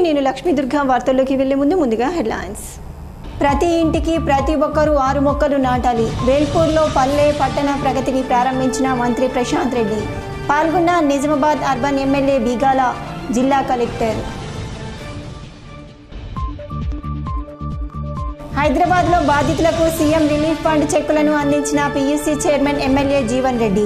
నేను లక్ష్మీ దుర్గా వార్తల్లోకి వెళ్లే ముందు ముందుగా హెడ్లైన్స్ ప్రతి ఇంటికి ప్రతి ఒక్కరూ ఆరు మొక్కలు నాటాలి వేల్పూర్లో పల్లె పట్టణ ప్రగతిని ప్రారంభించిన మంత్రి ప్రశాంత్ రెడ్డి పాల్గొన్న నిజామాబాద్ అర్బన్ ఎమ్మెల్యే బీగాల జిల్లా కలెక్టర్ హైదరాబాద్లో బాధితులకు సీఎం రిలీఫ్ ఫండ్ చెక్కులను అందించిన PUC chairman MLA Jeevan Reddy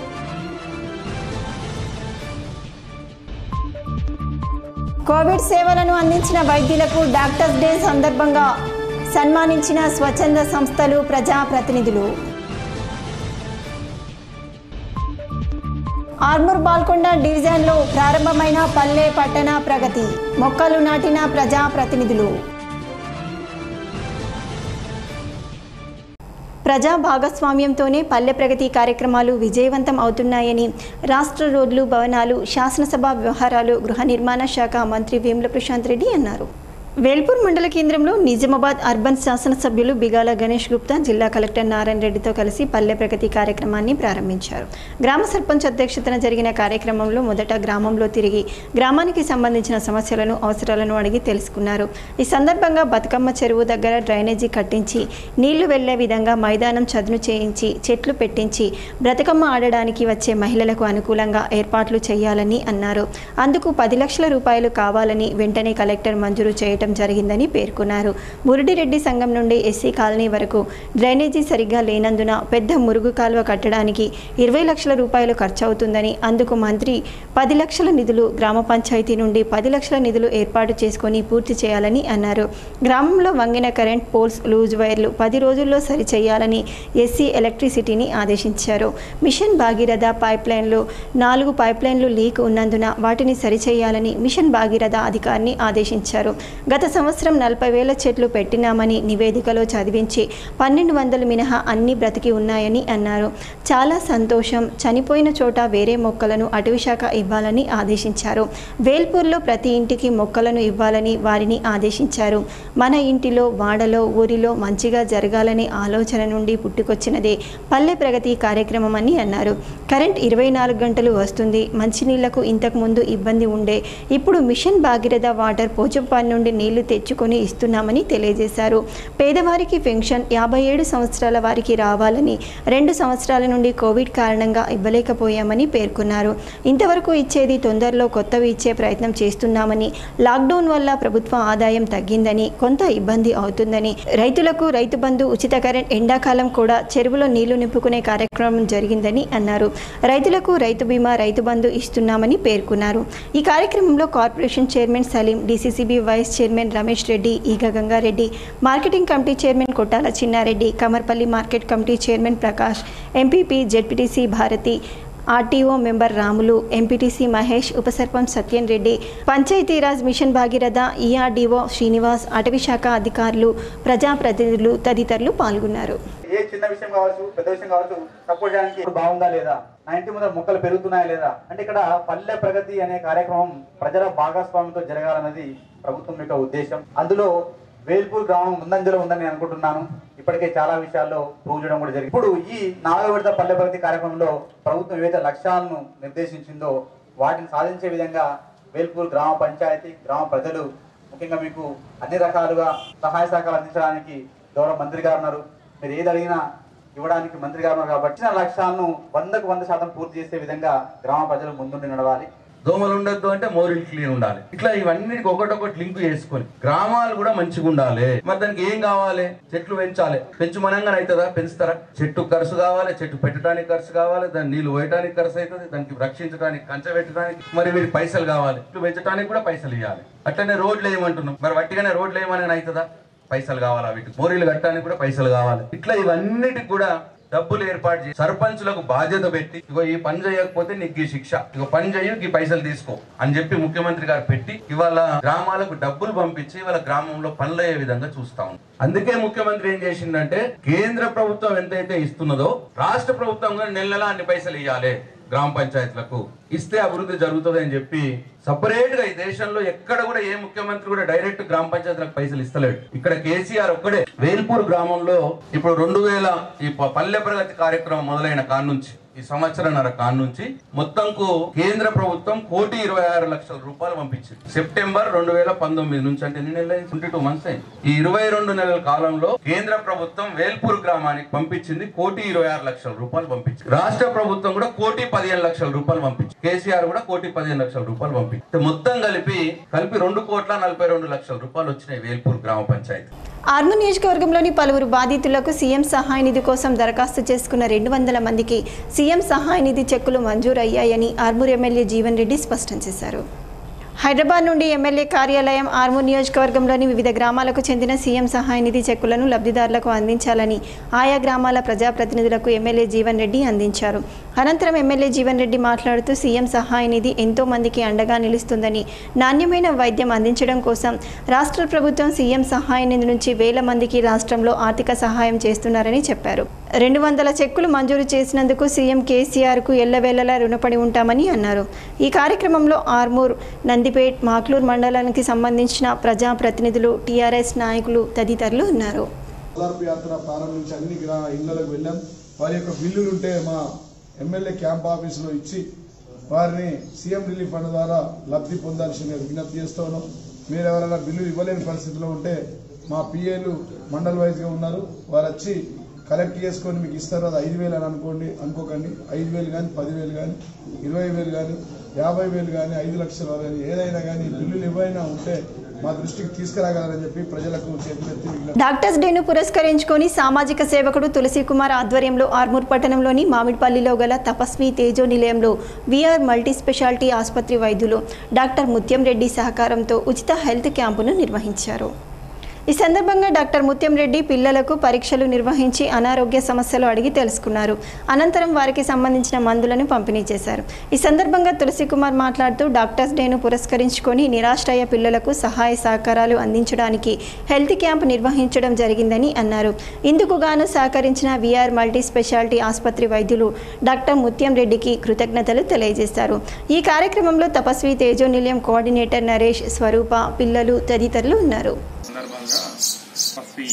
COVID సేవలను అందించిన వైద్యులకు డాక్టర్స్ డే సందర్భంగా సన్మానించిన స్వచ్ఛంద సంస్థలు ప్రజాప్రతినిధులు ఆర్మూర్ బాల్కొండ డివిజన్లో ప్రారంభమైన పల్లె పట్టణ ప్రగతి మొక్కలు నాటిన ప్రజాప్రతినిధులు ప్రజా భాగస్వామ్యంతోనే పల్లె ప్రగతి కార్యక్రమాలు విజయవంతం అవుతున్నాయని రాష్ట్ర రోడ్లు భవనాలు శాసనసభ వ్యవహారాలు గృహ నిర్మాణ శాఖ మంత్రి వేముల ప్రశాంత్ రెడ్డి అన్నారు వేల్పూర్ మండల కేంద్రంలో నిజామాబాద్ అర్బన్ శాసనసభ్యులు బిగాల గణేష్ గుప్తా జిల్లా కలెక్టర్ నారాయణ రెడ్డితో కలిసి పల్లె ప్రగతి కార్యక్రమాన్ని ప్రారంభించారు గ్రామ సర్పంచ్ అధ్యక్షతన జరిగిన కార్యక్రమంలో మొదట గ్రామంలో తిరిగి గ్రామానికి సంబంధించిన సమస్యలను అవసరాలను అడిగి తెలుసుకున్నారు ఈ సందర్భంగా బతుకమ్మ చెరువు దగ్గర డ్రైనేజీ కట్టించి నీళ్లు వెళ్లే విధంగా మైదానం చదును చేయించి చెట్లు పెట్టించి బ్రతుకమ్మ ఆడడానికి వచ్చే మహిళలకు అనుకూలంగా ఏర్పాట్లు చేయాలని అన్నారు అందుకు పది లక్షల రూపాయలు కావాలని వెంటనే కలెక్టర్ మంజూరు చేయడం జరిగిందని పేర్కొన్నారు మురిడిరెడ్డి సంఘం నుండి ఎస్సీ కాలనీ వరకు డ్రైనేజీ సరిగ్గా లేనందున పెద్ద మురుగు కాలువ కట్టడానికి ఇరవై లక్షల రూపాయలు ఖర్చవుతుందని అందుకు మంత్రి పది లక్షల నిధులు గ్రామ పంచాయతీ నుండి పది లక్షల నిధులు ఏర్పాటు చేసుకొని పూర్తి చేయాలని అన్నారు గ్రామంలో వంగిన కరెంట్ పోల్స్ లూజ్ వైర్లు పది రోజుల్లో సరిచేయాలని ఎస్సీ ఎలక్ట్రిసిటీని ఆదేశించారు మిషన్ భాగీరథ పైప్ లైన్లు నాలుగు పైప్ లైన్లు లీక్ ఉన్నందున వాటిని సరిచేయాలని మిషన్ భాగీరథ అధికారిని ఆదేశించారు గత సంవత్సరం నలభై వేల చెట్లు పెట్టినామని నివేదికలో చదివించి పన్నెండు వందలు మినహా అన్ని బ్రతికి ఉన్నాయని అన్నారు చాలా సంతోషం చనిపోయిన చోట వేరే మొక్కలను అటవీ శాఖ ఇవ్వాలని ఆదేశించారు వేల్పూర్లో ప్రతి ఇంటికి మొక్కలను ఇవ్వాలని వారిని ఆదేశించారు మన ఇంటిలో వాడలో ఊరిలో మంచిగా జరగాలనే ఆలోచన నుండి పుట్టుకొచ్చినదే పల్లె ప్రగతి కార్యక్రమం అని అన్నారు కరెంట్ ఇరవై నాలుగు గంటలు వస్తుంది మంచినీళ్లకు ఇంతకు ముందు ఇబ్బంది ఉండే ఇప్పుడు మిషన్ భాగీరథ వాటర్ పోచంపాన్ నుండి నీళ్లు తెచ్చుకొని ఇస్తున్నామని తెలియజేశారు పేదవారికి పెన్షన్ యాభై ఏడు సంవత్సరాల వారికి రావాలని రెండు సంవత్సరాల నుండి కోవిడ్ కారణంగా ఇవ్వలేకపోయామని పేర్కొన్నారు ఇంతవరకు ఇచ్చేది తొందరలో కొత్తవి ఇచ్చే ప్రయత్నం చేస్తున్నామని లాక్డౌన్ వల్ల ప్రభుత్వ ఆదాయం తగ్గిందని కొంత ఇబ్బంది అవుతుందని రైతులకు రైతు బంధు ఉచిత కరెంట్ ఎండాకాలం కూడా చెరువులో నీళ్లు నింపుకునే కార్యక్రమం జరిగిందని అన్నారు రైతులకు రైతు బీమా రైతు బంధు ఇస్తున్నామని పేర్కొన్నారు ఈ కార్యక్రమంలో corporation chairman Saleem DCCB vice chairman Ramesh Reddy Eega Gangareddy marketing committee chairman Kottala Chinnareddy Kamarpalli market committee chairman Prakash MPP ZPTC Bharathi RTO member Ramulu MPTC Mahesh ఉప సర్పంచ్ సత్యన్ రెడ్డి పంచాయతీరాజ్ మిషన్ భాగీరథ ఈఆర్డీఓ శ్రీనివాస్ అటవీ శాఖ అధికారులు ప్రజాప్రతినిధులు తదితరులు పాల్గొన్నారు ఏ చిన్న విషయం కావచ్చు పెద్ద విషయం కావచ్చు సపోర్ట్ చేయడానికి ఇప్పుడు బాగుందా లేదా నా ఇంటి ముందర మొక్కలు పెరుగుతున్నాయా లేదా అంటే ఇక్కడ పల్లె ప్రగతి అనే కార్యక్రమం ప్రజల భాగస్వామ్యంతో జరగాలన్నది ప్రభుత్వం యొక్క ఉద్దేశం అందులో వేల్పూర్ గ్రామం ముందంజలో ఉందని నేను అనుకుంటున్నాను ఇప్పటికే చాలా విషయాల్లో ప్రూవ్ చేయడం కూడా జరిగింది ఇప్పుడు ఈ నాలుగో విడత పల్లె ప్రగతి కార్యక్రమంలో ప్రభుత్వం ఏవైతే లక్ష్యాలను నిర్దేశించిందో వాటిని సాధించే విధంగా వేల్పూర్ గ్రామ పంచాయతీ గ్రామ ప్రజలు ముఖ్యంగా మీకు అన్ని రకాలుగా సహాయ సహకారాలు అందించడానికి గౌరవ మంత్రి గారు ఉన్నారు మీరు ఏది అడిగినా ఇవ్వడానికి మంత్రి గారు ఉన్నారు కాబట్టి ఇచ్చిన లక్ష్యాలను వందకు వంద శాతం పూర్తి చేసే విధంగా గ్రామ ప్రజలు ముందుండి నడవాలి దోమలు ఉండొద్దు అంటే మోరిల్ క్లీన్ ఉండాలి ఇట్లా ఇవన్నిటికి ఒకటొకటి లింక్ చేసుకొని గ్రామాలు కూడా మంచిగా ఉండాలి మరి దానికి ఏం కావాలి చెట్లు పెంచాలి పెంచుమనంగా అవుతుందా పెంచుతారా చెట్టు ఖర్చు కావాలి చెట్టు పెట్టడానికి ఖర్చు కావాలి దాన్ని నీళ్లు పోయడానికి ఖర్చు అవుతుంది దానికి రక్షించడానికి కంచె పెట్టడానికి మరి వీరికి పైసలు కావాలి చెట్లు పెంచడానికి కూడా పైసలు ఇవ్వాలి అట్లనే రోడ్లు వేయమంటున్నాం మరి వట్టిగానే రోడ్లు వేయమని అవుతుందా పైసలు కావాలా వీటికి మోరీలు కట్టడానికి కూడా పైసలు కావాలి ఇట్లా ఇవన్నిటికి కూడా డబ్బులు ఏర్పాటు చేసి సర్పంచులకు బాధ్యత పెట్టి ఇగో ఈ పని చేయకపోతే నీకు ఈ శిక్ష ఇగో పని చేయు ఈ పైసలు తీసుకో అని చెప్పి ముఖ్యమంత్రి గారు పెట్టి ఇవాళ గ్రామాలకు డబ్బులు పంపించి ఇవాళ గ్రామంలో పనులు అయ్యే విధంగా చూస్తా ఉంది అందుకే ముఖ్యమంత్రి ఏం చేసిందంటే కేంద్ర ప్రభుత్వం ఎంతైతే ఇస్తున్నదో రాష్ట్ర ప్రభుత్వం కూడా నెల నెలా అన్ని పైసలు ఇవ్వాలి గ్రామ పంచాయతీలకు ఇస్తే అభివృద్ధి జరుగుతుంది అని చెప్పి సపరేట్ గా ఈ దేశంలో ఎక్కడ కూడా ఏ ముఖ్యమంత్రి కూడా డైరెక్ట్ గ్రామ పంచాయతీలకు పైసలు ఇస్తలేడు ఇక్కడ కేసీఆర్ ఒక్కడే వేల్పూర్ గ్రామంలో ఇప్పుడు రెండు వేల ఈ ప- పల్లె ప్రగతి కార్యక్రమం మొదలైన కాడ నుంచి ఈ సంవత్సరంన్నర కాన్ నుంచి మొత్తంకు కేంద్ర ప్రభుత్వం కోటి ఇరవై ఆరు లక్షల రూపాయలు పంపించింది సెప్టెంబర్ రెండు వేల పంతొమ్మిది నుంచి అంటే ఎన్ని నెలలు ట్వంటీ టూ మంత్స్ అయింది ఈ ఇరవై రెండు నెలల కాలంలో కేంద్ర ప్రభుత్వం వేల్పూర్ గ్రామానికి పంపించింది కోటి ఇరవై ఆరు లక్షల రూపాయలు పంపించింది రాష్ట్ర ప్రభుత్వం కూడా కోటి పదిహేను లక్షల రూపాయలు పంపించింది కేసీఆర్ కూడా కోటి పదిహేను లక్షల రూపాయలు పంపించింది మొత్తం కలిపి కలిపి రెండు కోట్ల నలభై రెండు లక్షల రూపాయలు వచ్చినాయి వేల్పూర్ గ్రామ పంచాయతీ ఆర్మూర్ నియోజకవర్గంలోని పలువురు బాధితులకు సీఎం సహాయ నిధి కోసం దరఖాస్తు చేసుకున్న రెండు వందల మందికి సీఎం సహాయ నిధి చెక్కులు మంజూరు అయ్యాయని ఆర్మూర్ ఎమ్మెల్యే జీవన్ రెడ్డి స్పష్టం చేశారు హైదరాబాద్ నుండి ఎమ్మెల్యే కార్యాలయం ఆర్మూర్ నియోజకవర్గంలోని వివిధ గ్రామాలకు చెందిన సీఎం సహాయ నిధి చెక్కులను లబ్ధిదారులకు అందించాలని ఆయా గ్రామాల ప్రజాప్రతినిధులకు ఎమ్మెల్యే జీవన్ రెడ్డి అందించారు అనంతరం ఎమ్మెల్యే జీవన్ రెడ్డి మాట్లాడుతూ సీఎం సహాయ నిధి ఎంతో మందికి అండగా నిలుస్తుందని నాణ్యమైన వైద్యం అందించడం కోసం రాష్ట్ర ప్రభుత్వం సీఎం సహాయ నిధి నుంచి వేల మందికి రాష్ట్రంలో ఆర్థిక సహాయం చేస్తున్నారని చెప్పారు రెండు వందల చెక్కులు మంజూరు చేసినందుకు సీఎం కేసీఆర్కు ఎల్లవేళలా రుణపడి ఉంటామని అన్నారు ఈ కార్యక్రమంలో ఆర్మూర్ నందిపేట్ మాక్లూర్ మండలానికి సంబంధించిన ప్రజాప్రతినిధులు టీఆర్ఎస్ నాయకులు తదితరులు ఉన్నారు ఓదార్పు యాత్ర ప్రారంభించి అన్ని గ్రా ఇళ్లకు వెళ్ళాం వారి యొక్క బిల్లులు ఉంటే మా ఎమ్మెల్యే క్యాంప్ ఆఫీసులో ఇచ్చి వారిని సీఎం రిలీఫ్ ఫండ్ ద్వారా లబ్ధి పొందాల్సిన విజ్ఞప్తి చేస్తూ ఉన్నాం మీరు ఎవరైనా బిల్లులు ఇవ్వలేని పరిస్థితిలో ఉంటే మా పిఏలు మండల్ వైజ్గా ఉన్నారు వారు వచ్చి కలెక్ట్ చేసుకొని మీకు ఇస్తారు అది ఐదు వేలు అని అనుకోండి అనుకోకండి ఐదు వేలు కానీ పదివేలు కానీ ఇరవై వేలు కానీ యాభై వేలు కానీ ఐదు లక్షలు కానీ ఏదైనా కానీ బిల్లులు ఏవైనా ఉంటే మా దృష్టికి తీసుకురాగలరని చెప్పి ప్రజలకు చేతులెత్తి విజ్ఞప్తి డాక్టర్స్ డేను పురస్కరించుకొని సామాజిక సేవకుడు తులసి కుమార్ ఆధ్వర్యంలో ఆర్మూర్ పట్టణంలోని మామిడిపల్లిలో గల తపస్వి తేజో నిలయంలో విఆర్ మల్టీ స్పెషాలిటీ ఆసుపత్రి వైద్యులు డాక్టర్ ముత్యం రెడ్డి సహకారంతో ఉచిత హెల్త్ క్యాంపును నిర్వహించారు ఈ సందర్భంగా డాక్టర్ ముత్యం రెడ్డి పిల్లలకు పరీక్షలు నిర్వహించి అనారోగ్య సమస్యలు అడిగి తెలుసుకున్నారు అనంతరం వారికి సంబంధించిన మందులను పంపిణీ చేశారు ఈ సందర్భంగా తులసి కుమార్ మాట్లాడుతూ డాక్టర్స్ డేను పురస్కరించుకొని నిరాశ్రయ పిల్లలకు సహాయ సహకారాలు అందించడానికి హెల్త్ క్యాంప్ నిర్వహించడం జరిగిందని అన్నారు ఇందుకు గాను సహకరించిన విఆర్ మల్టీ స్పెషాలిటీ ఆసుపత్రి వైద్యులు డాక్టర్ ముత్యం రెడ్డికి కృతజ్ఞతలు తెలియజేశారు ఈ కార్యక్రమంలో తపస్వి తేజో నిలయం కోఆర్డినేటర్ నరేష్ స్వరూప పిల్లలు తదితరులు ఉన్నారు సందర్భంగా పస్వి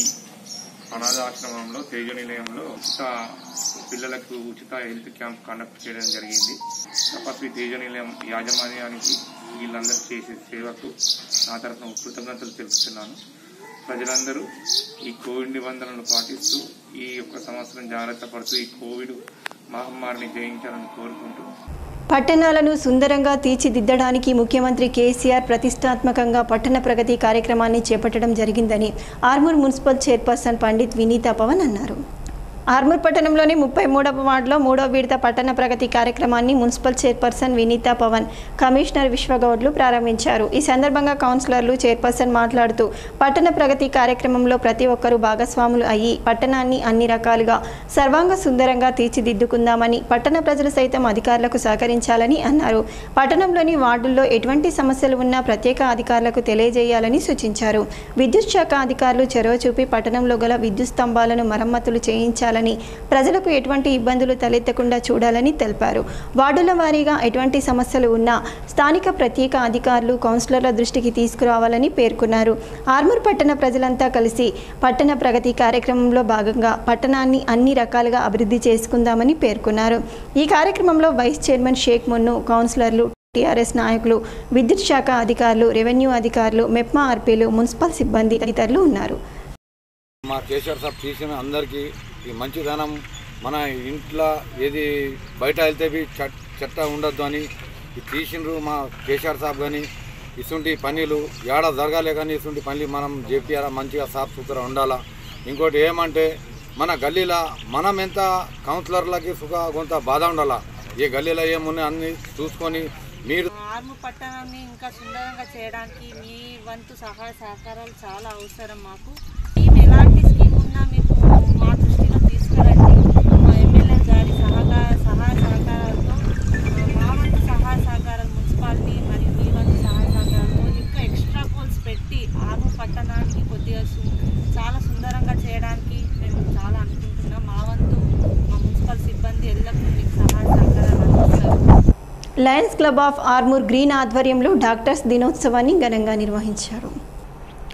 అనాథాశ్రమంలో తేజ నిలయంలో ఉచిత పిల్లలకు ఉచిత హెల్త్ క్యాంప్ కండక్ట్ చేయడం జరిగింది తపస్వి తేజ నిలయం యాజమాన్యానికి వీళ్ళందరూ చేసే సేవకు నా తరఫున కృతజ్ఞతలు తెలుపుతున్నాను ప్రజలందరూ ఈ కోవిడ్ నిబంధనలు పాటిస్తూ ఈ యొక్క సంవత్సరం జాగ్రత్త పడుతూ ఈ కోవిడ్ మహమ్మారిని జయించాలని కోరుకుంటూ పట్టణాలను సుందరంగా తీర్చిదిద్దడానికి ముఖ్యమంత్రి కేసీఆర్ ప్రతిష్టాత్మకంగా పట్టణ ప్రగతి కార్యక్రమాన్ని చేపట్టడం జరిగిందని ఆర్మూర్ మున్సిపల్ చైర్పర్సన్ పండిత్ వినీతా పవన్ అన్నారు ఆర్మూర్ పట్టణంలోని ముప్పై మూడవ వార్డులో మూడో విడత పట్టణ ప్రగతి కార్యక్రమాన్ని municipal chairperson Vineetha Pavan commissioner విశ్వగౌడ్లు ప్రారంభించారు ఈ సందర్భంగా కౌన్సిలర్లు చైర్పర్సన్ మాట్లాడుతూ పట్టణ ప్రగతి కార్యక్రమంలో ప్రతి ఒక్కరూ భాగస్వాములు అయ్యి పట్టణాన్ని అన్ని రకాలుగా సర్వాంగ సుందరంగా తీర్చిదిద్దుకుందామని పట్టణ ప్రజలు సైతం అధికారులకు సహకరించాలని అన్నారు పట్టణంలోని వార్డుల్లో ఎటువంటి సమస్యలు ఉన్నా ప్రత్యేక అధికారులకు తెలియజేయాలని సూచించారు విద్యుత్ శాఖ అధికారులు చొరవ చూపి పట్టణంలో గల విద్యుత్ స్తంభాలను మరమ్మతులు చేయించాలని ప్రజలకు ఎటువంటి ఇబ్బందులు తలెత్తకుండా చూడాలని తెలిపారు వార్డుల వారీగా ఎటువంటి సమస్యలు ఉన్నా స్థానిక ప్రత్యేక అధికారులు కౌన్సిలర్ల దృష్టికి తీసుకురావాలని పేర్కొన్నారు ఆర్మూర్ పట్టణ ప్రజలంతా కలిసి పట్టణ ప్రగతి కార్యక్రమంలో భాగంగా పట్టణాన్ని అన్ని రకాలుగా అభివృద్ధి చేసుకుందామని పేర్కొన్నారు ఈ కార్యక్రమంలో వైస్ చైర్మన్ షేక్ మున్ను కౌన్సిలర్లు టీఆర్ఎస్ నాయకులు విద్యుత్ శాఖ అధికారులు రెవెన్యూ అధికారులు మెప్మా ఆర్పీలు మున్సిపల్ సిబ్బంది తదితరులు ఉన్నారు మా కేసీఆర్ సాబ్ చేసిన అందరికీ ఈ మంచిదనం మన ఇంట్లో ఏది బయట వెళ్తే బి చెట్ చెత్త ఉండొద్దు అని ఇది తీసిండ్రు మా కేసీఆర్ సాబ్ కానీ ఇటువంటి పనులు ఏడ జరగాలే కానీ ఇటువంటి పనులు మనం చేపియాలా మంచిగా సాఫ్ సుథరా ఉండాలా ఇంకోటి ఏమంటే మన గల్లీలో మనం ఎంత కౌన్సిలర్లకి సుఖ కొంత బాధ ఉండాలా ఏ గల్లీలో ఏమున్నాయి అన్ని చూసుకొని మీరు ఆర్ము పట్టణాన్ని ఇంకా సుందరంగా చేయడానికి మీ వంతు సహాయ సహకారాలు చాలా అవసరం మాకు మేము ఎలాంటి స్కీమ్ ఉన్నా మీకు మా దృష్టిలో తీసుకురండి మా ఎమ్మెల్యే గారి సహకార సహాయ సహకారాలతో ఆ, మా వంతు సహాయ సహకారాలు మున్సిపాలిటీ మరియు మీ వంతు సహాయ సహకారాలతో ఇంకా ఎక్స్ట్రా పోల్స్ పెట్టి ఆర్ము పట్టణానికి కొద్దిగా సు- చాలా సుందరంగా చేయడానికి మేము చాలా అనుకుంటున్నాం మా వంతు మా మున్సిపల్ సిబ్బంది ఎల్లప్పుడూ మీకు సహాయ సహకారాలు అందిస్తారు Lions club of Armoor green ఆధ్వర్యంలో డాక్టర్స్ దినోత్సవాన్ని ఘనంగా నిర్వహించారు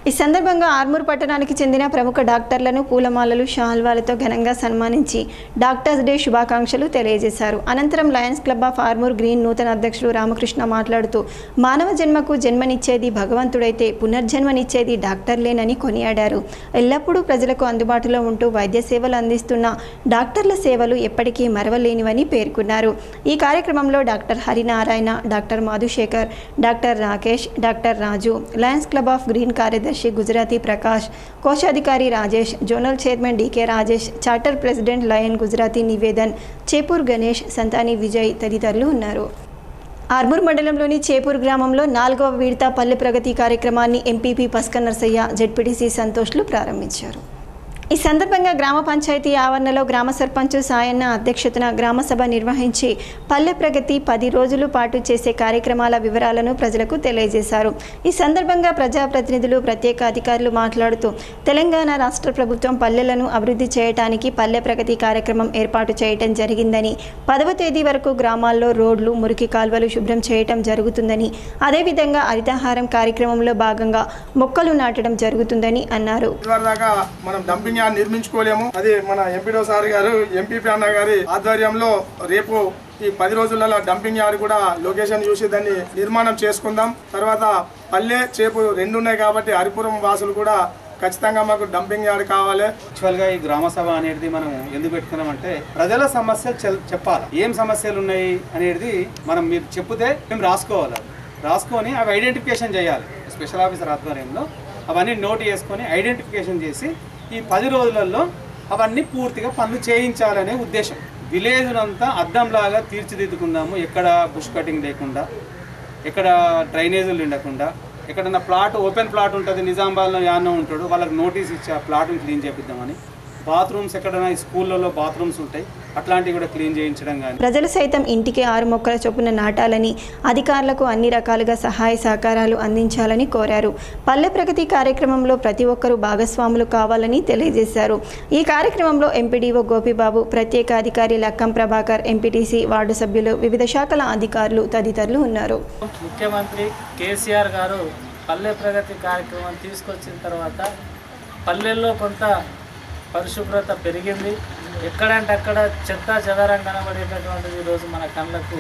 ఈ సందర్భంగా ఆర్మూర్ పట్టణానికి చెందిన ప్రముఖ డాక్టర్లను పూలమాలలు షాల్వాలతో ఘనంగా సన్మానించి డాక్టర్స్ డే శుభాకాంక్షలు తెలియజేశారు అనంతరం Lions club of Armoor green నూతన అధ్యక్షుడు రామకృష్ణ మాట్లాడుతూ మానవ జన్మకు జన్మనిచ్చేది భగవంతుడైతే పునర్జన్మనిచ్చేది డాక్టర్లేనని కొనియాడారు ఎల్లప్పుడూ ప్రజలకు అందుబాటులో ఉంటూ వైద్య సేవలు అందిస్తున్న డాక్టర్ల సేవలు ఎప్పటికీ మరవలేనివని పేర్కొన్నారు ఈ కార్యక్రమంలో doctor Harinarayana doctor Madhusekhar doctor Rakesh doctor Raju Lions club of green కార్యదర్శి గుజరాతీ ప్రకాష్ కోశాధికారి Rajesh zonal chairman D K Rajesh charter president lion Gujarati Nivedan Chepur Ganesh Santhani Vijay తదితరులు ఉన్నారు ఆర్మూర్ మండలంలోని చేపూర్ గ్రామంలో నాలుగవ విడత పల్లె ప్రగతి కార్యక్రమాన్ని ఎంపీపీ పస్కన్ నర్సయ్య జెడ్పీటీసీ సంతోష్లు ప్రారంభించారు ఈ సందర్భంగా గ్రామ పంచాయతీ ఆవరణలో గ్రామ సర్పంచ్ సాయన్న అధ్యక్షతన గ్రామ సభ నిర్వహించి పల్లె ప్రగతి పది రోజుల పాటు చేసే కార్యక్రమాల వివరాలను ప్రజలకు తెలియజేశారు ఈ సందర్భంగా ప్రజాప్రతినిధులు ప్రత్యేక అధికారులు మాట్లాడుతూ తెలంగాణ రాష్ట్ర ప్రభుత్వం పల్లెలను అభివృద్ధి చేయడానికి పల్లె ప్రగతి కార్యక్రమం ఏర్పాటు చేయటం జరిగిందని పదవ తేదీ వరకు గ్రామాల్లో రోడ్లు మురికి కాల్వలు శుభ్రం చేయటం జరుగుతుందని అదేవిధంగా హరితహారం కార్యక్రమంలో భాగంగా మొక్కలు నాటడం జరుగుతుందని అన్నారు ఇదివరకు దాకా మనం డంపింగ్ యార్డ్ నిర్మించుకోలేము అది మన ఎంపీడో సార్ గారు ఎంపీపీ అన్న గారి ఆధ్వర్యంలో రేపు ఈ పది రోజులలో డంపింగ్ యార్డ్ కూడా లొకేషన్ చూసి దాన్ని నిర్మాణం చేసుకుందాం తర్వాత పల్లె చేపు రెండు ఉన్నాయి కాబట్టి హరిపురం వాసులు కూడా ఖచ్చితంగా మాకు డంపింగ్ యార్డ్ కావాలి యాక్చువల్గా ఈ గ్రామ సభ అనేది మనం ఎందుకు పెట్టుకున్నామంటే ప్రజల సమస్యలు చెల్- చెప్పాలి ఏం సమస్యలు ఉన్నాయి అనేది మనం మీరు చెప్తే మేము రాసుకోవాలి రాసుకొని అవి ఐడెంటిఫికేషన్ చేయాలి స్పెషల్ ఆఫీసర్ ఆధ్వర్యంలో అవన్నీ నోట్ చేసుకొని ఐడెంటిఫికేషన్ చేసి ఈ పది రోజులలో అవన్నీ పూర్తిగా పనులు చేయించాలనే ఉద్దేశం విలేజ్ అంతా అద్దంలాగా తీర్చిదిద్దుకుందాము ఎక్కడ బుష్ కటింగ్ లేకుండా ఎక్కడ డ్రైనేజీలు ఉండకుండా ఎక్కడన్నా ప్లాట్ ఓపెన్ ప్లాట్ ఉంటుంది నిజామాబాద్లో యాన్నో ఉంటాడు వాళ్ళకి నోటీస్ ఇచ్చి ఆ ప్లాట్ని క్లీన్ చేపిద్దామని బాత్రూమ్స్ ఎక్కడైనా ఈ స్కూళ్ళలో బాత్రూమ్స్ ఉంటాయి అట్లాంటివి కూడా క్లీన్ చేయించడం కానీ ప్రజలు సైతం ఇంటికి ఆరు మొక్కల చొప్పున నాటాలని అధికారులకు అన్ని రకాలుగా సహాయ సహకారాలు అందించాలని కోరారు పల్లె ప్రగతి కార్యక్రమంలో ప్రతి ఒక్కరూ భాగస్వాములు కావాలని తెలియజేశారు ఈ కార్యక్రమంలో ఎంపీడీఓ గోపిబాబు ప్రత్యేక అధికారి లక్కం ప్రభాకర్ ఎంపీటీసీ వార్డు సభ్యులు వివిధ శాఖల అధికారులు తదితరులు ఉన్నారు ముఖ్యమంత్రి కేసీఆర్ గారు పల్లె ప్రగతి కార్యక్రమం తీసుకొచ్చిన తర్వాత పల్లెల్లో కొంత పరిశుభ్రత పెరిగింది ఎక్కడంటే అక్కడ చెత్త చెదారం కనబడేటటువంటిది ఈరోజు మన కళ్ళకు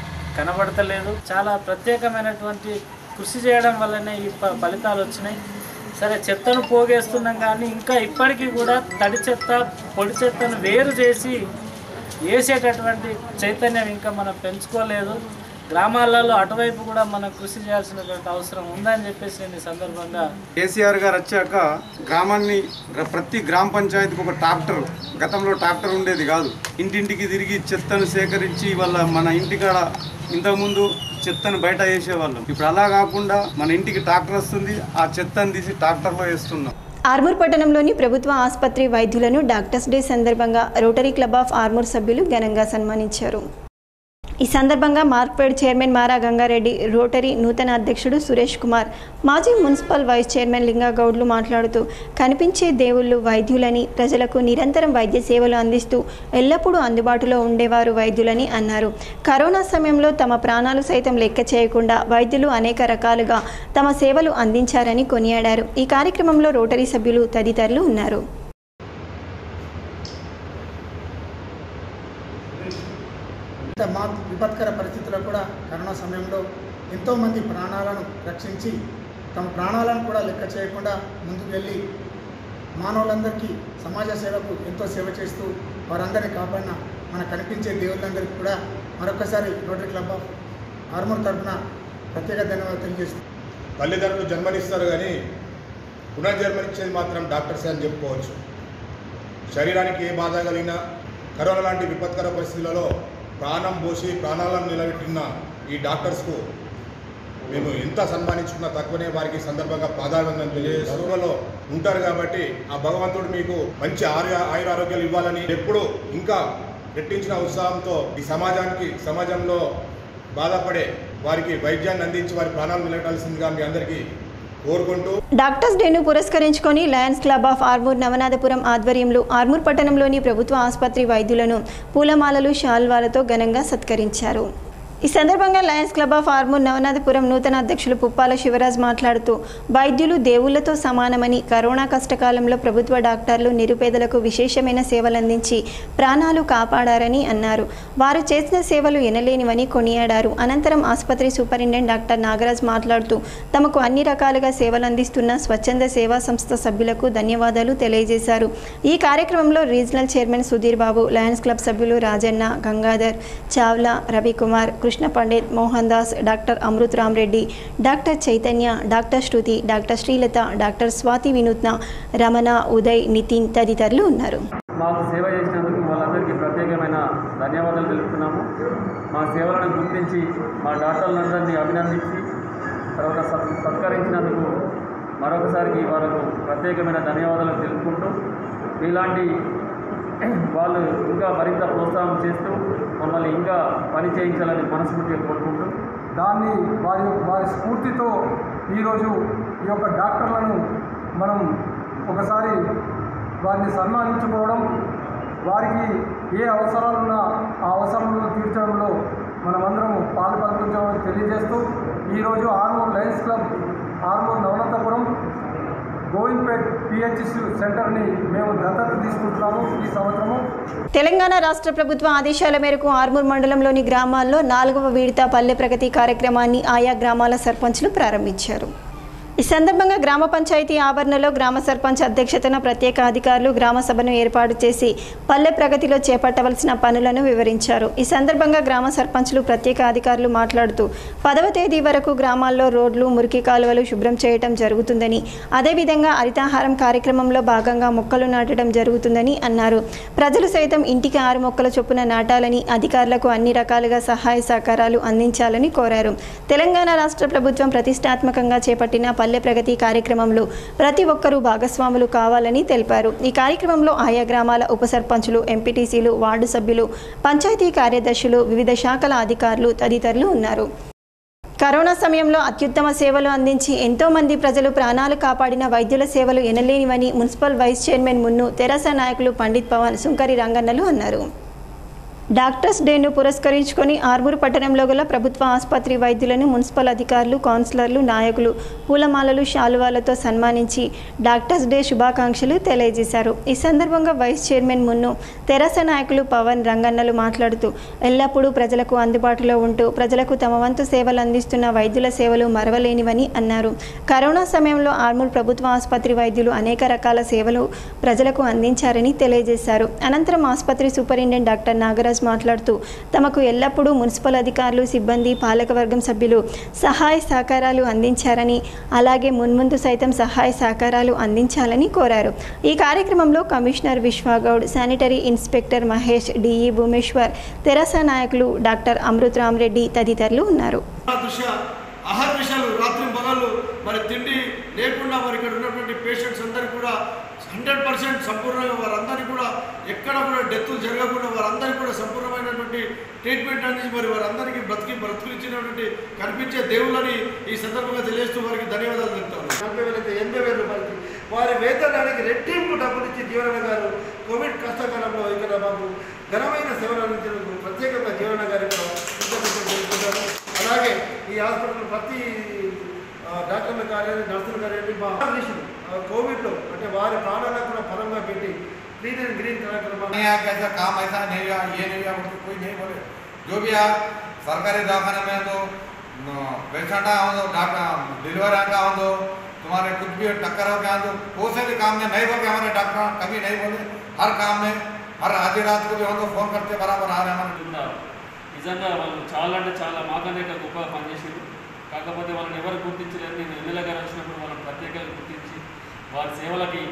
కనబడతలేదు చాలా ప్రత్యేకమైనటువంటి కృషి చేయడం వల్లనే ఈ ఫ- ఫలితాలు వచ్చినాయి సరే చెత్తను పోగేస్తున్నాం కానీ ఇంకా ఇప్పటికీ కూడా తడి చెత్త పొడి చెత్తను వేరు చేసి వేసేటటువంటి చైతన్యం ఇంకా మనం పెంచుకోలేదు గ్రామాలలో అటువైపు కూడా మనం కృషి చేయాల్సినటువంటి అవసరం ఉందని చెప్పేసి నేను ఈ సందర్భంగా కేసీఆర్ గారు వచ్చాక గ్రామాన్ని గ్ర- ప్రతి గ్రామ పంచాయతీకి ఒక ట్రాక్టర్ గతంలో ట్రాక్టర్ ఉండేది కాదు ఇంటింటికి తిరిగి చెత్తను సేకరించి వాళ్ళ మన ఇంటికాడ ఇంతకుముందు చెత్తను బయట వేసేవాళ్ళం ఇప్పుడు అలా కాకుండా మన ఇంటికి ట్రాక్టర్ వస్తుంది ఆ చెత్తను తీసి ట్రాక్టర్లో వేస్తున్నాం ఆర్మూర్ పట్టణంలోని ప్రభుత్వ ఆసుపత్రి వైద్యులను డాక్టర్స్ డే సందర్భంగా రోటరీ క్లబ్ ఆఫ్ ఆర్మూర్ సభ్యులు ఘనంగా సన్మానించారు ఈ సందర్భంగా Markfed chairman Mara Gangareddy rotary నూతన అధ్యక్షుడు సురేష్ కుమార్ మాజీ మున్సిపల్ వైస్ చైర్మన్ లింగగౌడ్లు మాట్లాడుతూ కనిపించే దేవుళ్ళు వైద్యులని ప్రజలకు నిరంతరం వైద్య సేవలు అందిస్తూ ఎల్లప్పుడూ అందుబాటులో ఉండేవారు వైద్యులని అన్నారు కరోనా సమయంలో తమ ప్రాణాలు సైతం లెక్క చేయకుండా వైద్యులు అనేక రకాలుగా తమ సేవలు అందించారని కొనియాడారు ఈ కార్యక్రమంలో రోటరీ సభ్యులు తదితరులు ఉన్నారు ఇంత మా విపత్కర పరిస్థితుల్లో కూడా కరోనా సమయంలో ఎంతోమంది ప్రాణాలను రక్షించి తమ ప్రాణాలను కూడా లెక్క చేయకుండా ముందుకు వెళ్ళి మానవులందరికీ సమాజ సేవకు ఎంతో సేవ చేస్తూ వారందరినీ కాపాడిన మన కనిపించే దేవుళ్ళందరికీ కూడా మరొకసారి రోటరీ క్లబ్ ఆఫ్ ఆర్మూర్ తరఫున ప్రత్యేక ధన్యవాదాలు తెలియజేస్తున్నాను తల్లిదండ్రులు జన్మనిస్తారు కానీ పునర్జన్మనిచ్చేది మాత్రం డాక్టర్సే అని చెప్పుకోవచ్చు శరీరానికి ఏ బాధ కలిగినా కరోనా లాంటి విపత్కర పరిస్థితులలో ప్రాణం పోసి ప్రాణాలను నిలబెట్టిన ఈ డాక్టర్స్కు మేము ఎంత సన్మానించుకున్నా తక్కువనే వారికి సందర్భంగా పాదాభివందనం తెలియజేస్తులో ఉంటారు కాబట్టి ఆ భగవంతుడు మీకు మంచి ఆరోగ్య ఆయుర ఆరోగ్యాలు ఇవ్వాలని ఎప్పుడు ఇంకా రెట్టించిన ఉత్సాహంతో ఈ సమాజానికి సమాజంలో బాధపడే వారికి వైద్యాన్ని అందించి వారి ప్రాణాలు నిలబెట్టాల్సిందిగా మీ అందరికీ కోరుకుంటూ డాక్టర్స్ డేను పురస్కరించుకొని Lions club of Armoor Navanathapuram ఆధ్వర్యంలో ఆర్మూర్ పట్టణంలోని ప్రభుత్వ ఆసుపత్రి వైద్యులను పూలమాలలు శాల్వాలతో ఘనంగా సత్కరించారు ఈ సందర్భంగా Lions club of Armoor Navanathapuram నూతన అధ్యక్షులు పుప్పాల శివరాజ్ మాట్లాడుతూ వైద్యులు దేవుళ్లతో సమానమని కరోనా కష్టకాలంలో ప్రభుత్వ డాక్టర్లు నిరుపేదలకు విశేషమైన సేవలందించి ప్రాణాలు కాపాడారని అన్నారు వారు చేసిన సేవలు ఎనలేనివని కొనియాడారు అనంతరం ఆసుపత్రి సూపరింటెండెంట్ డాక్టర్ నాగరాజ్ మాట్లాడుతూ తమకు అన్ని రకాలుగా సేవలు అందిస్తున్న స్వచ్ఛంద సేవా సంస్థ సభ్యులకు ధన్యవాదాలు తెలియజేశారు ఈ కార్యక్రమంలో regional chairman Sudheer Babu Lions club సభ్యులు Rajanna Gangadhar Chawla Ravikumar Krishna Pandit Mohan Das doctor Amrit Ram Reddy doctor Chaitanya doctor Shruti doctor Srilatha doctor Swathi Vinutna Ramana Uday Nitin తదితరులు ఉన్నారు మాకు సేవ చేసినందుకు వాళ్ళందరికీ ప్రత్యేకమైన ధన్యవాదాలు తెలుపుతున్నాము మా సేవలను గుర్తించి మా డాక్టర్లందరినీ అభినందించి తర్వాత సత్ సత్కరించినందుకు మరొకసారికి వాళ్ళకు ప్రత్యేకమైన ధన్యవాదాలు తెలుపుకుంటూ ఇలాంటి వాళ్ళు ఇంకా మరింత ప్రోత్సాహం చేస్తూ మమ్మల్ని ఇంకా పని చేయించాలని మనస్ఫూర్తిగా కోరుకుంటూ దాన్ని వారి వారి స్ఫూర్తితో ఈరోజు ఈ యొక్క డాక్టర్లను మనం ఒకసారి వారిని సన్మానించుకోవడం వారికి ఏ అవసరాలున్నా ఆ అవసరాలను తీర్చడంలో మనమందరం పాలు కల్పించామని తెలియజేస్తూ ఈరోజు Armoor Lions club Armoor Navananthapuram Govindpet PHC సెంటర్ని మేము దత్తత తీసుకుంటున్నాము ఈ సంవత్సరము తెలంగాణ రాష్ట్ర ప్రభుత్వ ఆదేశాల మేరకు ఆర్మూర్ మండలంలోని గ్రామాల్లో నాలుగవ విడత పల్లె ప్రగతి కార్యక్రమాన్ని ఆయా గ్రామాల సర్పంచ్లు ప్రారంభించారు ఈ సందర్భంగా గ్రామ పంచాయతీ ఆవరణలో గ్రామ సర్పంచ్ అధ్యక్షతన ప్రత్యేక అధికారులు గ్రామ సభను ఏర్పాటు చేసి పల్లె ప్రగతిలో చేపట్టవలసిన పనులను వివరించారు ఈ సందర్భంగా గ్రామ సర్పంచ్లు ప్రత్యేక అధికారులు మాట్లాడుతూ పదవ తేదీ వరకు గ్రామాల్లో రోడ్లు మురికి కాలువలు శుభ్రం చేయటం జరుగుతుందని అదేవిధంగా హరితాహారం కార్యక్రమంలో భాగంగా మొక్కలు నాటడం జరుగుతుందని అన్నారు ప్రజలు సైతం ఇంటికి ఆరు మొక్కల చొప్పున నాటాలని అధికారులకు అన్ని రకాలుగా సహాయ సహకారాలు అందించాలని కోరారు తెలంగాణ రాష్ట్ర ప్రభుత్వం ప్రతిష్టాత్మకంగా చేపట్టిన పల్లె ప్రగతి కార్యక్రమంలో ప్రతి ఒక్కరూ భాగస్వాములు కావాలని తెలిపారు ఈ కార్యక్రమంలో ఆయా గ్రామాల ఉప సర్పంచులు ఎంపీటీసీలు వార్డు సభ్యులు పంచాయతీ కార్యదర్శులు వివిధ శాఖల అధికారులు తదితరులు ఉన్నారు కరోనా సమయంలో అత్యుత్తమ సేవలు అందించి ఎంతో మంది ప్రజలు ప్రాణాలు కాపాడిన వైద్యుల సేవలు ఎనలేనివని మున్సిపల్ వైస్ చైర్మన్ మున్ను తెరాస నాయకులు పండిత్ పవన్ సుంకరి రంగన్నలు అన్నారు డాక్టర్స్ డేను పురస్కరించుకొని ఆర్మూరు పట్టణంలో గల ప్రభుత్వ ఆసుపత్రి వైద్యులను మున్సిపల్ అధికారులు కౌన్సిలర్లు నాయకులు పూలమాలలు శాలువాలతో సన్మానించి డాక్టర్స్ డే శుభాకాంక్షలు తెలియజేశారు ఈ సందర్భంగా వైస్ చైర్మన్ మున్ను తెరాస నాయకులు పవన్ రంగన్నలు మాట్లాడుతూ ఎల్లప్పుడూ ప్రజలకు అందుబాటులో ఉంటూ ప్రజలకు తమ వంతు సేవలు అందిస్తున్న వైద్యుల సేవలు మరవలేనివని అన్నారు కరోనా సమయంలో ఆర్మూర్ ప్రభుత్వ ఆసుపత్రి వైద్యులు అనేక రకాల సేవలు ప్రజలకు అందించారని తెలియజేశారు అనంతరం ఆసుపత్రి సూపరింటెండెంట్ డాక్టర్ నాగరాజ్ మాట్లాడుతూ తమకు ఎల్లప్పుడూ మున్సిపల్ అధికారులు సిబ్బంది పాలకవర్గం సభ్యులు సహాయ సహకారాలు అందించారని అలాగే మున్ముందు సైతం సహాయ సహకారాలు అందించాలని కోరారు ఈ కార్యక్రమంలో commissioner Vishwagoud sanitary inspector Mahesh DE Bhumeshwar తెరాస నాయకులు డాక్టర్ అమృత్ రామరెడ్డి తదితరులు ఉన్నారు దృశ్య ఆహార విషయాలు రాత్రి పగళ్ళు మరి తిండి లేకుండా మరి ఇక్కడ ఉన్నటువంటి పేషెంట్స్ అందరికీ కూడా హండ్రెడ్ పర్సెంట్ సంపూర్ణంగా వారందరికీ కూడా ఎక్కడ కూడా డెత్తులు జరగకుండా వారందరికీ కూడా సంపూర్ణమైనటువంటి ట్రీట్మెంట్ అందించి మరి వారందరికీ బ్రతికి బ్రతికిచ్చినటువంటి కనిపించే దేవుళ్ళని ఈ సందర్భంగా తెలియజేస్తూ వారికి ధన్యవాదాలు చెప్తాను నలభై వేలకి ఎనభై వేల రూపాయలకి వారి వేతనానికి రెట్టింపు డబ్బులు ఇచ్చి జీవన గారు కోవిడ్ కష్టకాలంలో ఇక్కడ మాకు ఘనమైన సేవలు అందించినందుకు ప్రత్యేకంగా జీవన గారికి కృతజ్ఞతలు తెలుపుతున్నాను అలాగే ఈ హాస్పిటల్ ప్రతి ఆ, డాక్టర్లు కానివ్వండి నర్సులు కానివ్వండి మా ఆర్గనైజేషన్ కోవిడ్లో అంటే వారి ప్రాణాలను కూడా పరంగా పెట్టి క్లీన్ అండ్ గ్రీన్ కార్యక్రమాలు नहीं आया कैसा काम ऐसा नहीं हुआ ये नहीं हुआ मुझको कोई नहीं बोले जो भी आ सरकारी दवाखाने में तो पेशेंट आओ तो डॉक्टर डिलीवर आका आओ तो तुम्हारे कुछ भी टक्कर हो गया तो कोई से भी काम में नहीं बोल के हमारे डॉक्टर कभी नहीं बोले हर काम में हर आधी रात को भी हम तो फोन करते बराबर आ रहे हमारे ఉన్నారు నిజంగా వాళ్ళు చాలా అంటే చాలా మాకన్నా ఇంకా గొప్పగా పనిచేసారు కాకపోతే వాళ్ళని ఎవరు గుర్తించలేదు నేను ఎమ్మెల్యే గారు వచ్చినప్పుడు వాళ్ళని ప్రత్యేకంగా గుర్తించి వారి సేవలకి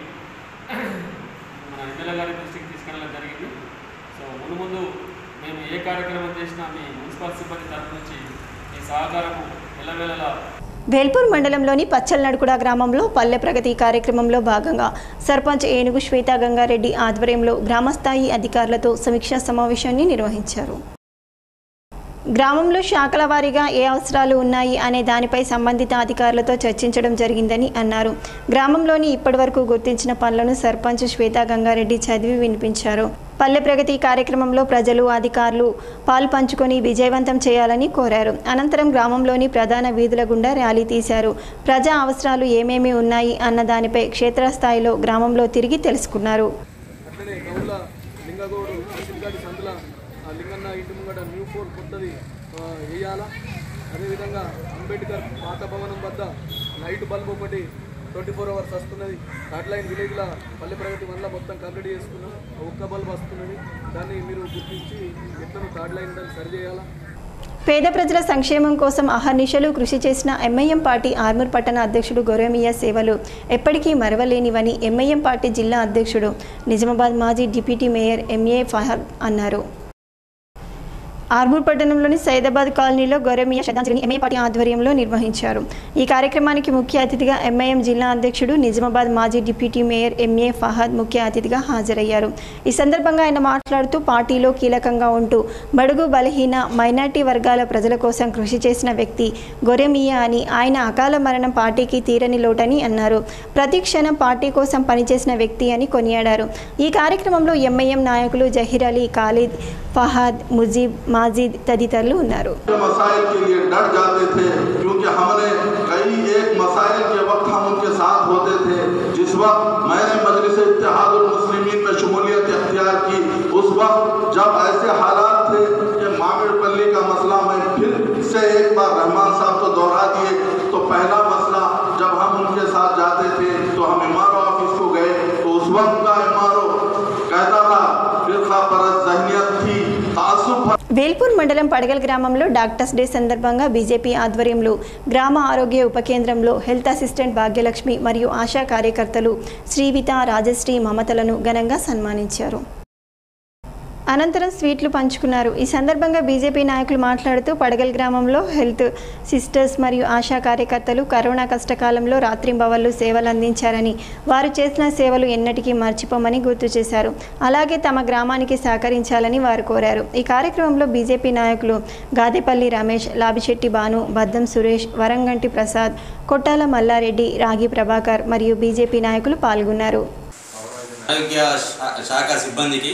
మన ఎమ్మెల్యే గారి దృష్టికి తీసుకెళ్ళడం జరిగింది సో ముందు ముందు మేము ఏ కార్యక్రమం చేసినా మీ మున్సిపల్ సిబ్బంది తరఫు నుంచి మీ సహకారము ఎల్లవేళలా వేల్పూర్ మండలంలోని పచ్చల్నడుకుడ గ్రామంలో పల్లె ప్రగతి కార్యక్రమంలో భాగంగా సర్పంచ్ ఏనుగు శ్వేతా గంగారెడ్డి ఆధ్వర్యంలో గ్రామస్థాయి అధికారులతో సమీక్షా సమావేశాన్ని నిర్వహించారు గ్రామంలో శాఖల వారీగా ఏ అవసరాలు ఉన్నాయి అనే దానిపై సంబంధిత అధికారులతో చర్చించడం జరిగిందని అన్నారు గ్రామంలోని ఇప్పటివరకు గుర్తించిన పనులను సర్పంచ్ శ్వేతా గంగారెడ్డి చదివి వినిపించారు పల్లె ప్రగతి కార్యక్రమంలో ప్రజలు అధికారులు పాలు పంచుకొని విజయవంతం చేయాలని కోరారు అనంతరం గ్రామంలోని ప్రధాన వీధుల గుండా ర్యాలీ తీశారు ప్రజా అవసరాలు ఏమేమి ఉన్నాయి అన్న దానిపై క్షేత్రస్థాయిలో గ్రామంలో తిరిగి తెలుసుకున్నారు అట్లనే గౌల లింగగౌడు సిద్ధాడి సందుల ఆ లింగన్న ఇంటి ముంగట న్యూ ఫోర్ కొత్తది ఆ, వేయాలా అదేవిధంగా అంబేద్కర్ పాత భవనం వద్ద లైట్ బల్బ్ ఒకటి ట్వంటీ ఫోర్ అవర్స్ వస్తున్నది థర్డ్ లైన్ విలేజ్లో పల్లె ప్రగతి వల్ల మొత్తం కంప్లీట్ చేసుకున్నాం ఆ ఒక్క బల్బ్ వస్తున్నది దాన్ని మీరు గుర్తించి ఎట్లా థర్డ్ లైన్ దాన్ని సరి చేయాలా పేద ప్రజల సంక్షేమం కోసం అహర్నిశలు కృషి చేసిన ఎంఐఎం పార్టీ ఆర్మూర్ పట్టణ అధ్యక్షుడు గొరమియా సేవలు ఎప్పటికీ మరవలేనివని ఎంఐఎం పార్టీ జిల్లా అధ్యక్షుడు నిజామాబాద్ మాజీ డిప్యూటీ మేయర్ ఎంఏ ఫహద్ అన్నారు ఆర్మూర్ పట్టణంలోని సైదాబాద్ కాలనీలో గౌరవీయ శ్రద్ధాంజలిని ఎంఐ పార్టీ ఆధ్వర్యంలో నిర్వహించారు ఈ కార్యక్రమానికి ముఖ్య అతిథిగా ఎంఐఎం జిల్లా అధ్యక్షుడు నిజామాబాద్ మాజీ డిప్యూటీ మేయర్ ఎంఏ ఫహద్ ముఖ్య అతిథిగా హాజరయ్యారు ఈ సందర్భంగా ఆయన మాట్లాడుతూ పార్టీలో కీలకంగా ఉంటూ బడుగు బలహీన మైనార్టీ వర్గాల ప్రజల కోసం కృషి చేసిన వ్యక్తి గొరెమియా అని ఆయన అకాల మరణం పార్టీకి తీరని లోటని అన్నారు ప్రతి క్షణం పార్టీ కోసం పనిచేసిన వ్యక్తి అని కొనియాడారు ఈ కార్యక్రమంలో ఎంఐఎం నాయకులు జహీర్ అలీ ఖాలిద్ ఫహాద్ ముజీబ్ మాజీద్ తదితరులు ఉన్నారు मसाइल के लिए डर जाते थे क्योंकि हमने कई एक मसाइल के वक्त हम उनके साथ होते थे जिस वक्त मैंने मजलिस इत्तेहादुल मुस्लिमीन में शमूलियत अख्तियार की उस वक्त जब ऐसे हालात थे कि मामिरपल्ली का मसला मैं फिर से एक बार रहमान साहब को दोहरा दिए तो पहला मसला जब हम उनके साथ जाते थे तो हम एमआरओ ऑफिस को गए तो उस वक्त का एमआरओ कहता था फिरका परत जहनीत थी तासुब వేల్పూర్ మండలం పడగల్ గ్రామంలో డాక్టర్స్ డే సందర్భంగా బీజేపీ ఆధ్వర్యంలో గ్రామ ఆరోగ్య ఉప కేంద్రంలో హెల్త్ అసిస్టెంట్ భాగ్యలక్ష్మి మరియు ఆశా కార్యకర్తలు శ్రీవిత రాజశ్రీ మమతలను ఘనంగా సన్మానించారు అనంతరం స్వీట్లు పంచుకున్నారు ఈ సందర్భంగా బీజేపీ నాయకులు మాట్లాడుతూ పడగల్ గ్రామంలో హెల్త్ సిస్టర్స్ మరియు ఆశా కార్యకర్తలు కరోనా కష్టకాలంలో రాత్రింబవళ్లు సేవలు అందించారని వారు చేసిన సేవలు ఎన్నటికీ మర్చిపోమని గుర్తు చేశారు అలాగే తమ గ్రామానికి సహకరించాలని వారు కోరారు ఈ కార్యక్రమంలో బీజేపీ నాయకులు గాదేపల్లి రమేష్ లాభిశెట్టి భాను బద్దం సురేష్ వరంగంటి ప్రసాద్ కొట్టాల మల్లారెడ్డి రాగి ప్రభాకర్ మరియు బీజేపీ నాయకులు పాల్గొన్నారు ఆరోగ్య శా- శాఖ సిబ్బందికి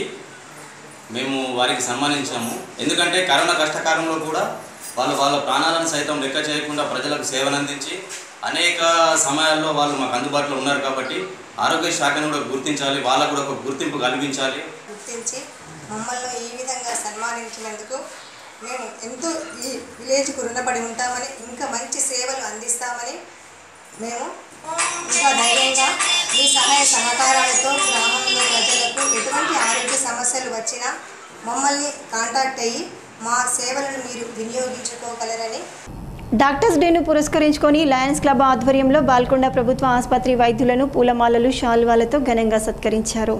మేము వారికి సన్మానించాము ఎందుకంటే కరోనా కష్టకాలంలో కూడా వాళ్ళు వాళ్ళ ప్రాణాలను సైతం లెక్క చేయకుండా ప్రజలకు సేవలు అందించి అనేక సమయాల్లో వాళ్ళు మాకు అందుబాటులో ఉన్నారు కాబట్టి ఆరోగ్య శాఖను కూడా గుర్తించాలి వాళ్ళకు కూడా ఒక గుర్తింపు కలిగించాలి గుర్తించి మమ్మల్ని ఈ విధంగా సన్మానించినందుకు మేము ఎంతో ఈ విలేజ్కు రుణపడి ఉంటామని ఇంకా మంచి సేవలు అందిస్తామని మేము ఇంకా ధైర్యంగా మీ సహాయ సహకారాలతో గ్రామంలో ప్రజలకు ఎటువంటి ఆరోగ్య సమస్యలు వచ్చినా మమ్మల్ని కాంటాక్ట్ అయ్యి మా సేవలను మీరు వినియోగించుకోగలరని డాక్టర్స్ డేను పురస్కరించుకొని లయన్స్ క్లబ్ ఆధ్వర్యంలో బాల్కొండ ప్రభుత్వ ఆసుపత్రి వైద్యులను పూలమాలలు శాల్వాలతో ఘనంగా సత్కరించారు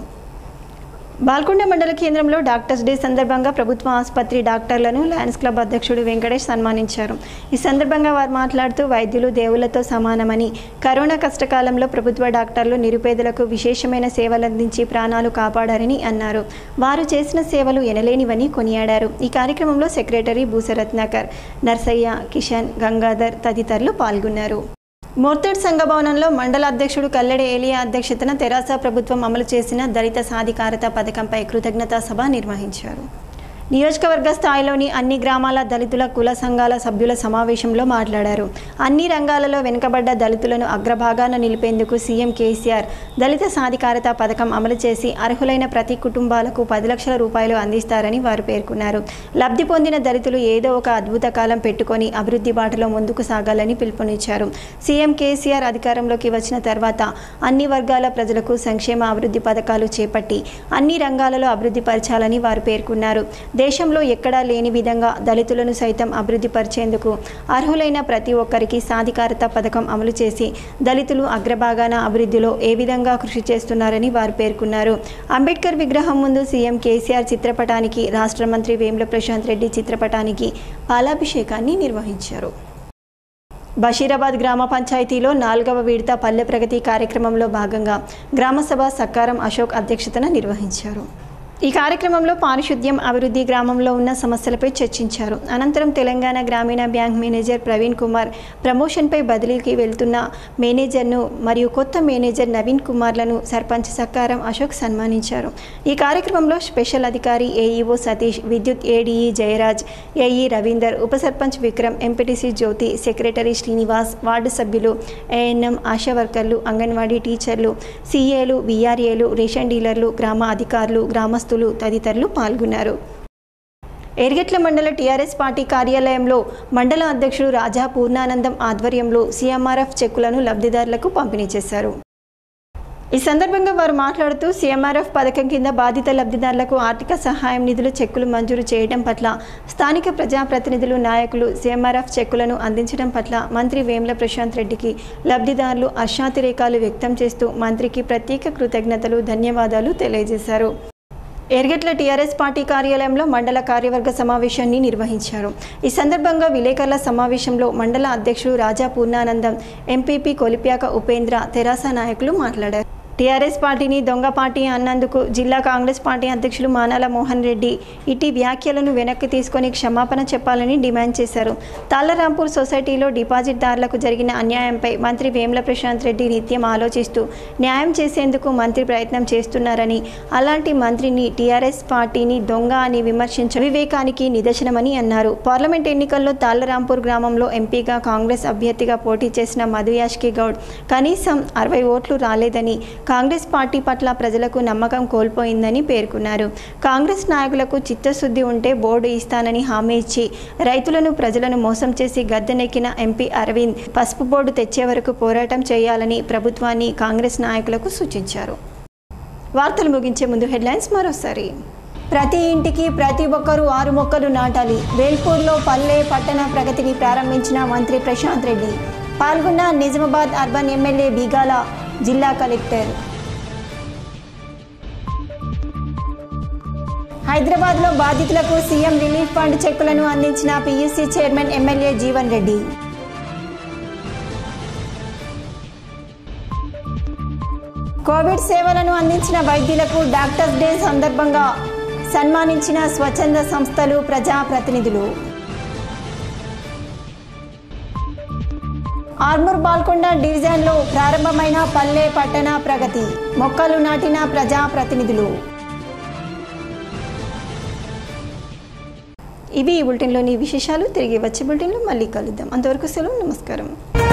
బాల్కొండ మండల కేంద్రంలో డాక్టర్స్ డే సందర్భంగా ప్రభుత్వ ఆసుపత్రి డాక్టర్లను లయన్స్ క్లబ్ అధ్యక్షుడు వెంకటేష్ సన్మానించారు ఈ సందర్భంగా వారు మాట్లాడుతూ వైద్యులు దేవుళ్లతో సమానమని కరోనా కష్టకాలంలో ప్రభుత్వ డాక్టర్లు నిరుపేదలకు విశేషమైన సేవలు అందించి ప్రాణాలు కాపాడారని అన్నారు వారు చేసిన సేవలు ఎనలేనివని కొనియాడారు ఈ కార్యక్రమంలో సెక్రటరీ భూసరత్నాకర్ నర్సయ్య కిషన్ గంగాధర్ తదితరులు పాల్గొన్నారు మోర్తడ్ సంఘ భవనంలో మండల అధ్యక్షుడు కల్లెడ ఏలియా అధ్యక్షతన తెరాస ప్రభుత్వం అమలు చేసిన దళిత సాధికారత పథకంపై కృతజ్ఞతా సభ నిర్వహించారు నియోజకవర్గ స్థాయిలోని అన్ని గ్రామాల దళితుల కుల సంఘాల సభ్యుల సమావేశంలో మాట్లాడారు అన్ని రంగాలలో వెనుకబడ్డ దళితులను అగ్రభాగాన నిలిపేందుకు సీఎం కేసీఆర్ దళిత సాధికారత పథకం అమలు చేసి అర్హులైన ప్రతి కుటుంబాలకు పది లక్షల రూపాయలు అందిస్తారని వారు పేర్కొన్నారు లబ్ధి పొందిన దళితులు ఏదో ఒక అద్భుత కాలం పెట్టుకొని అభివృద్ధి బాటలో ముందుకు సాగాలని పిలుపునిచ్చారు సీఎం కేసీఆర్ అధికారంలోకి వచ్చిన తర్వాత అన్ని వర్గాల ప్రజలకు సంక్షేమ అభివృద్ధి పథకాలు చేపట్టి అన్ని రంగాలలో అభివృద్ధి పరచాలని వారు పేర్కొన్నారు దేశంలో ఎక్కడా లేని విధంగా దళితులను సైతం అభివృద్ధి పరిచేందుకు అర్హులైన ప్రతి ఒక్కరికి సాధికారత పథకం అమలు చేసి దళితులు అగ్రభాగాన అభివృద్ధిలో ఏ విధంగా కృషి చేస్తున్నారని వారు పేర్కొన్నారు అంబేద్కర్ విగ్రహం ముందు సీఎం కేసీఆర్ చిత్రపటానికి రాష్ట్ర మంత్రి వేముల ప్రశాంత్ రెడ్డి చిత్రపటానికి పాలాభిషేకాన్ని నిర్వహించారు బషీరాబాద్ గ్రామ పంచాయతీలో నాలుగవ విడత పల్లె ప్రగతి కార్యక్రమంలో భాగంగా గ్రామసభ సక్కారం అశోక్ అధ్యక్షతన నిర్వహించారు ఈ కార్యక్రమంలో పారిశుద్ధ్యం అభివృద్ధి గ్రామంలో ఉన్న సమస్యలపై చర్చించారు అనంతరం తెలంగాణ గ్రామీణ బ్యాంక్ మేనేజర్ ప్రవీణ్ కుమార్ ప్రమోషన్పై బదిలీకి వెళ్తున్న మేనేజర్ను మరియు కొత్త మేనేజర్ నవీన్ కుమార్లను సర్పంచ్ సక్కారం అశోక్ సన్మానించారు ఈ కార్యక్రమంలో స్పెషల్ అధికారి ఏఈఓ సతీష్ విద్యుత్ ఏడీఈ జయరాజ్ ఏఈ రవీందర్ ఉప sarpanch Vikram MPTC Jyothi secretary Srinivas ward సభ్యులు ఏఎన్ఎం ఆశా వర్కర్లు అంగన్వాడీ టీచర్లు సీఏలు వీఆర్ఏలు రేషన్ డీలర్లు గ్రామ అధికారులు గ్రామస్తులు తదితరులు పాల్గొన్నారు ఎర్గెట్ల మండల టీఆర్ఎస్ పార్టీ కార్యాలయంలో మండల అధ్యక్షుడు రాజా పూర్ణానందం ఆధ్వర్యంలో సీఎంఆర్ఎఫ్ చెక్కులను లబ్ధిదారులకు పంపిణీ చేశారు ఈ సందర్భంగా వారు మాట్లాడుతూ సీఎంఆర్ఎఫ్ పథకం కింద బాధిత లబ్ధిదారులకు ఆర్థిక సహాయం నిధులు చెక్కులు మంజూరు చేయడం పట్ల స్థానిక ప్రజాప్రతినిధులు నాయకులు సీఎంఆర్ఎఫ్ చెక్కులను అందించడం పట్ల మంత్రి వేముల ప్రశాంత్ రెడ్డికి లబ్ధిదారులు అశాతిరేకాలు వ్యక్తం చేస్తూ మంత్రికి ప్రత్యేక కృతజ్ఞతలు ధన్యవాదాలు తెలియజేశారు ఎర్గట్ల టీఆర్ఎస్ పార్టీ కార్యాలయంలో మండల కార్యవర్గ సమావేశాన్ని నిర్వహించారు ఈ సందర్భంగా విలేకరుల సమావేశంలో మండల అధ్యక్షుడు రాజా పూర్ణానందం ఎంపీపీ కొలిప్యాక ఉపేంద్ర తెరాస నాయకులు మాట్లాడారు టీఆర్ఎస్ పార్టీని దొంగ పార్టీ అన్నందుకు జిల్లా కాంగ్రెస్ పార్టీ అధ్యక్షులు మానాల మోహన్ రెడ్డి ఇటీ వ్యాఖ్యలను వెనక్కి తీసుకొని క్షమాపణ చెప్పాలని డిమాండ్ చేశారు తాళ్లరాంపూర్ సొసైటీలో డిపాజిట్దారులకు జరిగిన అన్యాయంపై మంత్రి వేముల ప్రశాంత్ రెడ్డి నిత్యం ఆలోచిస్తూ న్యాయం చేసేందుకు మంత్రి ప్రయత్నం చేస్తున్నారని అలాంటి మంత్రిని టీఆర్ఎస్ పార్టీని దొంగ అని విమర్శించ వివేకానికి నిదర్శనమని అన్నారు పార్లమెంట్ ఎన్నికల్లో తాళ్లరాంపూర్ గ్రామంలో ఎంపీగా కాంగ్రెస్ అభ్యర్థిగా పోటీ చేసిన మధు యాష్కి గౌడ్ కనీసం అరవై ఓట్లు రాలేదని కాంగ్రెస్ పార్టీ పట్ల ప్రజలకు నమ్మకం కోల్పోయిందని పేర్కొన్నారు కాంగ్రెస్ నాయకులకు చిత్తశుద్ధి ఉంటే బోర్డు ఇస్తానని హామీ ఇచ్చి రైతులను ప్రజలను మోసం చేసి గద్దెనెక్కిన ఎంపీ అరవింద్ పసుపు బోర్డు తెచ్చే వరకు పోరాటం చేయాలని ప్రభుత్వాన్ని కాంగ్రెస్ నాయకులకు సూచించారు వార్తలు ముగించే ముందు హెడ్లైన్స్ మరోసారి ప్రతి ఇంటికి ప్రతి ఒక్కరూ ఆరు మొక్కలు నాటాలి వేల్పూర్లో పల్లె పట్టణ ప్రగతిని ప్రారంభించిన మంత్రి ప్రశాంత్ రెడ్డి పాల్గొన్న నిజామాబాద్ అర్బన్ ఎమ్మెల్యే బీగాల జిల్లా కలెక్టర్ హైదరాబాద్లో బాధితులకు సీఎం రిలీఫ్ ఫండ్ చెక్కులను అందించిన PUC chairman MLA Jeevan Reddy COVID సేవలను అందించిన వైద్యులకు డాక్టర్స్ డే సందర్భంగా సన్మానించిన స్వచ్ఛంద సంస్థలు ప్రజాప్రతినిధులు ఆర్మూర్ బాల్కొండ డివిజన్లో ప్రారంభమైన పల్లె పట్టణ ప్రగతి మొక్కలు నాటిన ప్రజాప్రతినిధులు ఇవి ఈ బులెటిన్లోని విశేషాలు తిరిగి వచ్చే బులెటిన్లో మళ్ళీ కలుద్దాం అంతవరకు సెలవు నమస్కారం